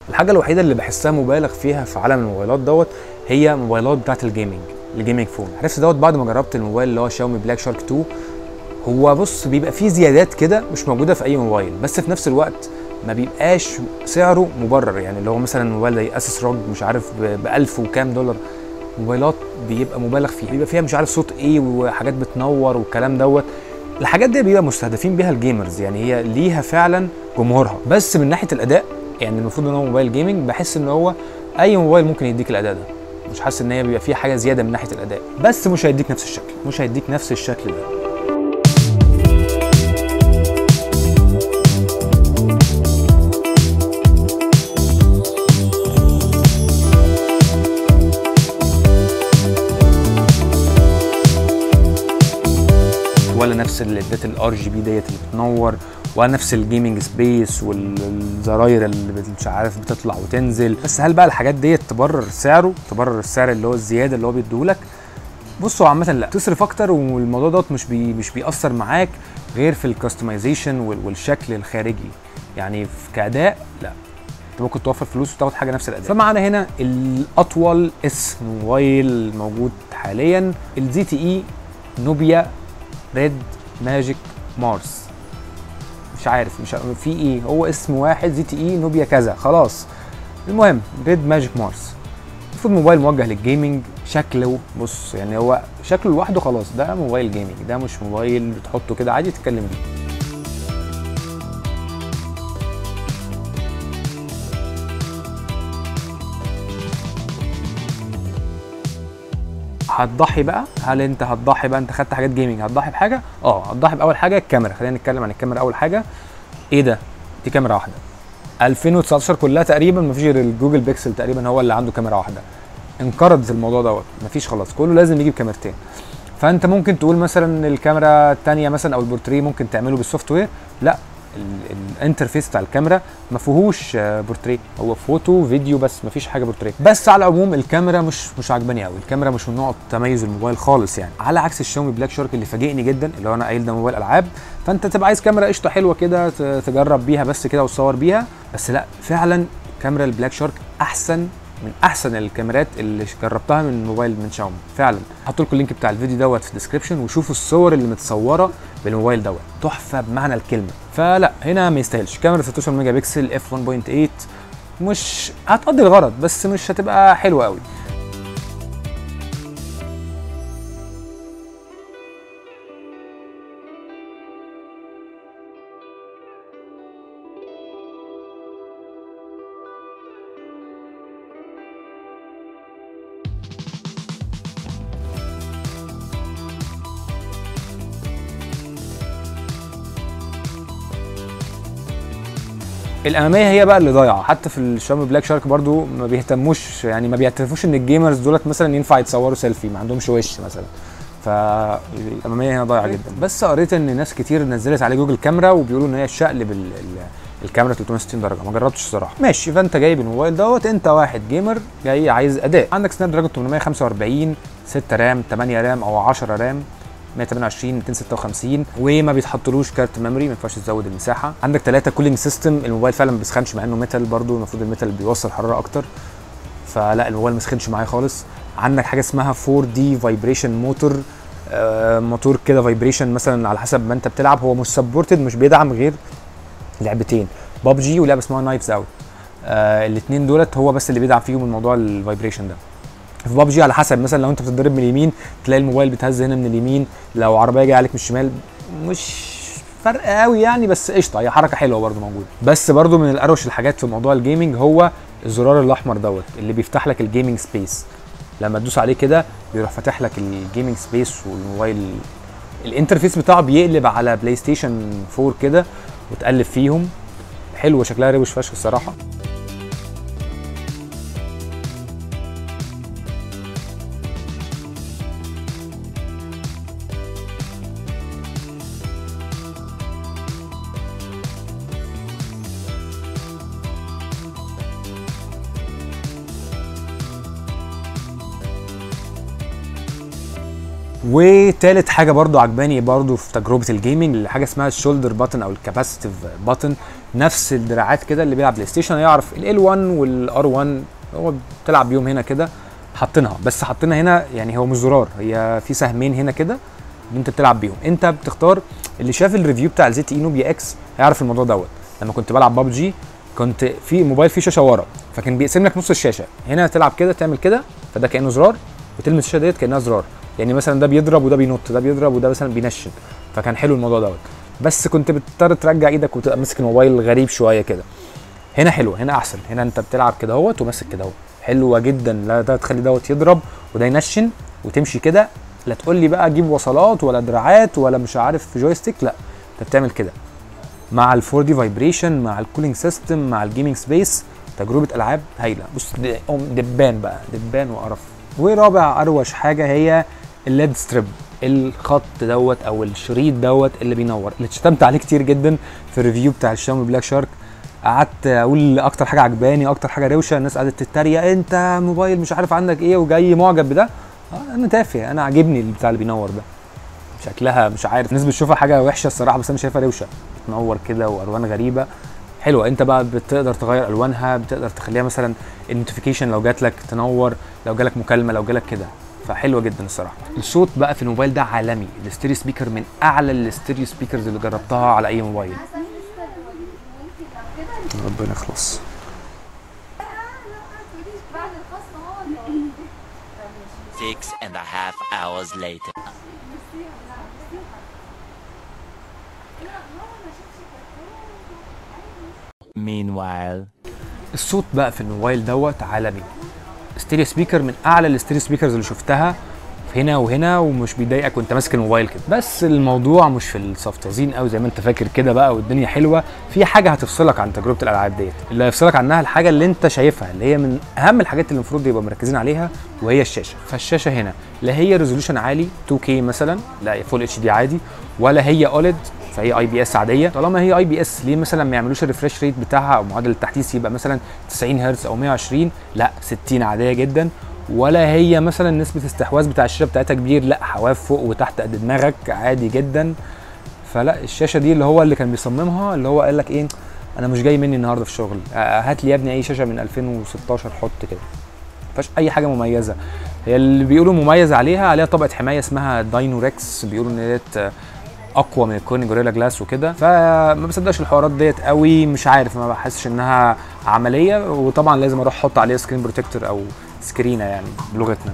الحاجه الوحيده اللي بحسها مبالغ فيها في عالم الموبايلات دوت هي موبايلات بتاعت الجيمنج الجيمنج فون عرفت دوت بعد ما جربت الموبايل اللي هو شاومي بلاك شارك 2 هو بص بيبقى فيه زيادات كده مش موجوده في اي موبايل بس في نفس الوقت ما بيبقاش سعره مبرر يعني اللي هو مثلا موبايل زي اسس روج مش عارف ب 1000 وكام دولار موبايلات بيبقى مبالغ فيها بيبقى فيها مش عارف صوت ايه وحاجات بتنور والكلام دوت الحاجات دي بيبقى مستهدفين بيها الجيمرز يعني هي ليها فعلا جمهورها بس من ناحيه الاداء يعني المفروض ان هو موبايل جيمنج بحس ان هو اي موبايل ممكن يديك الاداء ده مش حاسس ان هي بيبقى فيها حاجه زياده من ناحيه الاداء بس مش هيديك نفس الشكل مش هيديك نفس الشكل ده ولا نفس الليدات الار جي بي ديت اللي بتنور ولا نفس الجيمنج سبيس والزراير اللي مش عارف بتطلع وتنزل بس هل بقى الحاجات ديت تبرر سعره تبرر السعر اللي هو الزياده اللي هو بيديهولك بصوا عامه لا تصرف اكتر والموضوع دوت مش بي مش بيأثر معاك غير في الكاستمايزيشن والشكل الخارجي يعني كاداء لا انت ممكن توفر فلوس وتاخد حاجه نفس الاداء فمعنا هنا الاطول اسم موبايل موجود حاليا الزي تي اي نوبيا ريد ماجيك مارس مش عارف مش عارف في ايه هو اسم واحد زي تي اي نوبيا كذا خلاص المهم ريد ماجيك مارس المفروض موبايل موجه للجيمنج شكله بص يعني هو شكله لوحده خلاص ده موبايل جيمنج ده مش موبايل بتحطه كده عادي تتكلم بيه هتضحي بقى هل انت هتضحي بقى انت خدت حاجات جيمنج هتضحي بحاجه اه هتضحي باول حاجه الكاميرا خلينا نتكلم عن الكاميرا اول حاجه ايه ده دي كاميرا واحده 2019 كلها تقريبا مفيش غير الجوجل بيكسل تقريبا هو اللي عنده كاميرا واحده انقرضت الموضوع دوت مفيش خلاص كله لازم يجيب كاميرتين فانت ممكن تقول مثلا الكاميرا الثانيه مثلا او البورتريه ممكن تعمله بالسوفت وير لا الانترفيس بتاع الكاميرا ما فيهوش بورتريه هو فوتو فيديو بس ما فيش حاجه بورتريه بس على العموم الكاميرا مش مش عجباني قوي الكاميرا مش من نقط تميز الموبايل خالص يعني على عكس الشاومي بلاك شارك اللي فاجئني جدا اللي هو انا قايل ده موبايل العاب فانت تبقى عايز كاميرا قشطه حلوه كده تجرب بيها بس كده وتصور بيها بس لا فعلا كاميرا البلاك شارك احسن من احسن الكاميرات اللي جربتها من موبايل من شاومي فعلا هحط لكم اللينك بتاع الفيديو دوت في الديسكربشن وشوفوا الصور اللي متصوره بالموبايل دوت تحفه بمعنى الكلمه فلا هنا ما يستاهلش كاميرا 16 ميجا بكسل اف 1.8 مش هتقضي الغرض بس مش هتبقى حلوه قوي الاماميه هي بقى اللي ضايعه حتى في الشاومي بلاك شارك برضو ما بيهتموش يعني ما بيعترفوش ان الجيمرز دولت مثلا ينفع يتصوروا سيلفي ما عندهمش وش مثلا فالاماميه هنا ضايعه جدا بس قريت ان ناس كتير نزلت عليه جوجل كاميرا وبيقولوا ان هي شقلب ال- ال- الكاميرا 360 درجه ما جربتش الصراحه ماشي فانت جايب الموبايل دوت انت واحد جيمر جاي عايز اداء عندك سناب دراجون 845 6 رام 8 رام او 10 رام 128 256 وما بيتحطلوش كارت ميموري ما ينفعش تزود المساحه عندك ثلاثه كولينج سيستم الموبايل فعلا ما بيسخنش مع انه ميتال برضو المفروض الميتال بيوصل حراره اكتر فلا الموبايل ما سخنش معايا خالص عندك حاجه اسمها 4 دي فايبريشن موتور آه موتور كده فايبريشن مثلا على حسب ما انت بتلعب هو مش سبورتد مش بيدعم غير لعبتين بابجي ولعبه اسمها نايفز اوت آه الاثنين دولت هو بس اللي بيدعم فيهم الموضوع الفايبريشن ده في بابجي على حسب مثلا لو انت بتتضرب من اليمين تلاقي الموبايل بيتهز هنا من اليمين لو عربيه جايه عليك من الشمال مش فرق قوي يعني بس قشطه هي حركه حلوه برده موجوده بس برده من الاروش الحاجات في موضوع الجيمنج هو الزرار الاحمر دوت اللي بيفتح لك الجيمنج سبيس لما تدوس عليه كده بيروح فاتح لك الجيمنج سبيس والموبايل الانترفيس بتاعه بيقلب على بلاي ستيشن 4 كده وتقلب فيهم حلوه شكلها روش فشخ الصراحه وتالت حاجه برضو عجباني برضو في تجربه الجيمنج حاجه اسمها الشولدر باتن او الكاباسيتيف باتن نفس الدراعات كده اللي بيلعب بلاي ستيشن يعرف ال 1 والار 1 هو بتلعب بيهم هنا كده حاطينها بس حاطينها هنا يعني هو مش زرار هي في سهمين هنا كده ان انت بتلعب بيهم انت بتختار اللي شاف الريفيو بتاع الزيت اي نوبيا اكس هيعرف الموضوع دوت لما كنت بلعب ببجي كنت في موبايل فيه شاشه ورا فكان بيقسم لك نص الشاشه هنا تلعب كده تعمل كده فده كانه زرار وتلمس الشاشه ديت كانها زرار يعني مثلا ده بيضرب وده بينط ده بيضرب وده مثلا بينشن فكان حلو الموضوع دوت بس كنت بتضطر ترجع ايدك وتبقى ماسك الموبايل غريب شويه كده هنا حلو هنا احسن هنا انت بتلعب كده اهوت وماسك كده اهو حلوه جدا لا ده تخلي دوت يضرب وده ينشن وتمشي كده لا تقول لي بقى اجيب وصلات ولا دراعات ولا مش عارف جويستيك لا انت بتعمل كده مع ال 4 دي فايبريشن مع الكولينج سيستم مع الجيمنج سبيس تجربه العاب هايله بص د- أم دبان بقى دبان وقرف ورابع اروش حاجه هي الليد ستريب الخط دوت او الشريط دوت اللي بينور اللي اتشتمت عليه كتير جدا في الريفيو بتاع الشاومي بلاك شارك قعدت اقول اكتر حاجه عجباني اكتر حاجه روشه الناس قعدت تتريق انت موبايل مش عارف عندك ايه وجاي معجب بده آه، انا تافه انا عاجبني البتاع اللي بينور ده شكلها مش عارف الناس بتشوفها حاجه وحشه الصراحه بس انا شايفها روشه بتنور كده والوان غريبه حلوه انت بقى بتقدر تغير الوانها بتقدر تخليها مثلا النوتيفيكيشن لو جات لك تنور لو جالك مكالمه لو جالك كده فحلوه جدا الصراحه الصوت بقى في الموبايل ده عالمي الاستيريو سبيكر من اعلى الاستيريو سبيكرز اللي جربتها على اي موبايل ربنا يخلص بعد الخصم هو اللي Six and a half hours later. Meanwhile, الصوت بقى في الموبايل دوت عالمي ستيريو سبيكر من اعلى الستيريو سبيكرز اللي شفتها هنا وهنا ومش بيضايقك وانت ماسك الموبايل كده بس الموضوع مش في الصفتازين قوي زي ما انت فاكر كده بقى والدنيا حلوه في حاجه هتفصلك عن تجربه الالعاب ديت اللي هيفصلك عنها الحاجه اللي انت شايفها اللي هي من اهم الحاجات اللي المفروض يبقى مركزين عليها وهي الشاشه فالشاشه هنا لا هي ريزولوشن عالي 2K مثلا لا فول اتش دي عادي ولا هي اوليد فهي اي بي اس عاديه طالما هي اي بي اس ليه مثلا ما يعملوش الريفرش ريت بتاعها او معدل التحديث يبقى مثلا 90 هرتز او 120 لا 60 عاديه جدا ولا هي مثلا نسبه استحواذ بتاع الشاشه بتاعتها كبير لا حواف فوق وتحت قد دماغك عادي جدا فلا الشاشه دي اللي هو اللي كان بيصممها اللي هو قال لك ايه انا مش جاي مني النهارده في الشغل آه، هات لي يا ابني اي شاشه من 2016 حط كده مفيهاش اي حاجه مميزه هي اللي بيقولوا مميز عليها عليها طبقه حمايه اسمها داينوركس بيقولوا ان ديت آه، اقوى من الكورنينج جوريلا جلاس وكده فما بصدقش الحوارات ديت قوي مش عارف ما بحسش انها عمليه وطبعا لازم اروح احط عليها سكرين بروتكتور او سكرينه يعني بلغتنا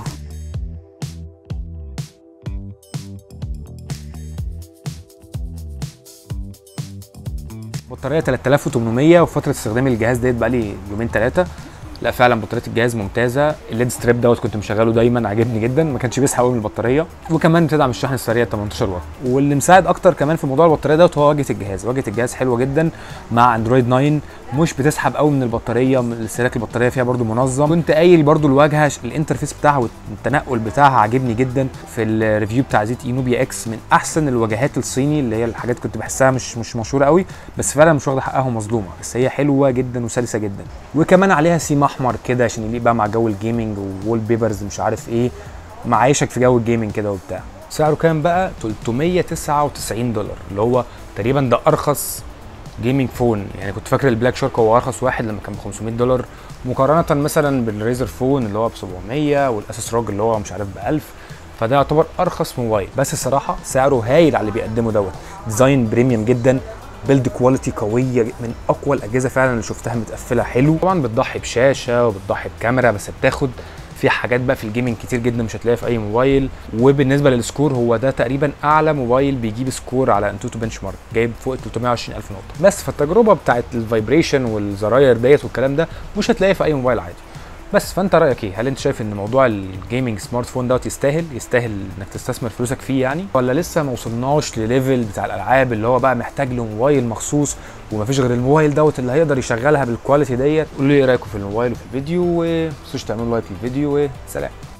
بطاريه 3800 وفتره استخدام الجهاز ديت بقى لي يومين ثلاثه لا فعلا بطاريه الجهاز ممتازه الليد ستريب دوت كنت مشغله دايما عاجبني جدا ما كانش بيسحب قوي من البطاريه وكمان بتدعم الشحن السريع 18 واط واللي مساعد اكتر كمان في موضوع البطاريه دوت هو واجهه الجهاز واجهه الجهاز حلوه جدا مع اندرويد 9 مش بتسحب قوي من البطاريه من استهلاك البطاريه فيها برده منظم كنت قايل برده الواجهه الانترفيس بتاعها والتنقل بتاعها عاجبني جدا في الريفيو بتاع زيت اينوبيا اكس من احسن الواجهات الصيني اللي هي الحاجات كنت بحسها مش مش مشهوره قوي بس فعلا مش واخده حقها ومظلومه بس هي حلوه جدا وسلسه جدا وكمان عليها سيم احمر كده عشان يليق بقى مع جو الجيمنج وول بيبرز مش عارف ايه معايشك في جو الجيمنج كده وبتاع سعره كام بقى 399 دولار اللي هو تقريبا ده ارخص جيمنج فون يعني كنت فاكر البلاك شارك هو ارخص واحد لما كان ب 500 دولار مقارنه مثلا بالريزر فون اللي هو ب 700 والاسس روج اللي هو مش عارف ب 1000 فده يعتبر ارخص موبايل بس الصراحه سعره هايل على اللي بيقدمه دوت ديزاين بريميوم جدا بيلد كواليتي قويه من اقوى الاجهزه فعلا اللي شفتها متقفله حلو طبعا بتضحي بشاشه وبتضحي بكاميرا بس بتاخد في حاجات بقى في الجيمنج كتير جدا مش هتلاقيها في اي موبايل وبالنسبه للسكور هو ده تقريبا اعلى موبايل بيجيب سكور على انتوتو بنش مارك جايب فوق 320 الف نقطه بس فالتجربه بتاعت الفايبريشن والزراير ديت والكلام ده مش هتلاقيها في اي موبايل عادي بس فانت رايك ايه هل انت شايف ان موضوع الجيمنج سمارت فون دوت يستاهل يستاهل انك تستثمر فلوسك فيه يعني ولا لسه ما وصلناش لليفل بتاع الالعاب اللي هو بقى محتاج له موبايل مخصوص ومفيش غير الموبايل دوت اللي هيقدر يشغلها بالكواليتي ديت قولوا لي ايه رايكم في الموبايل وفي الفيديو وما تنسوش تعملوا لايك للفيديو وسلام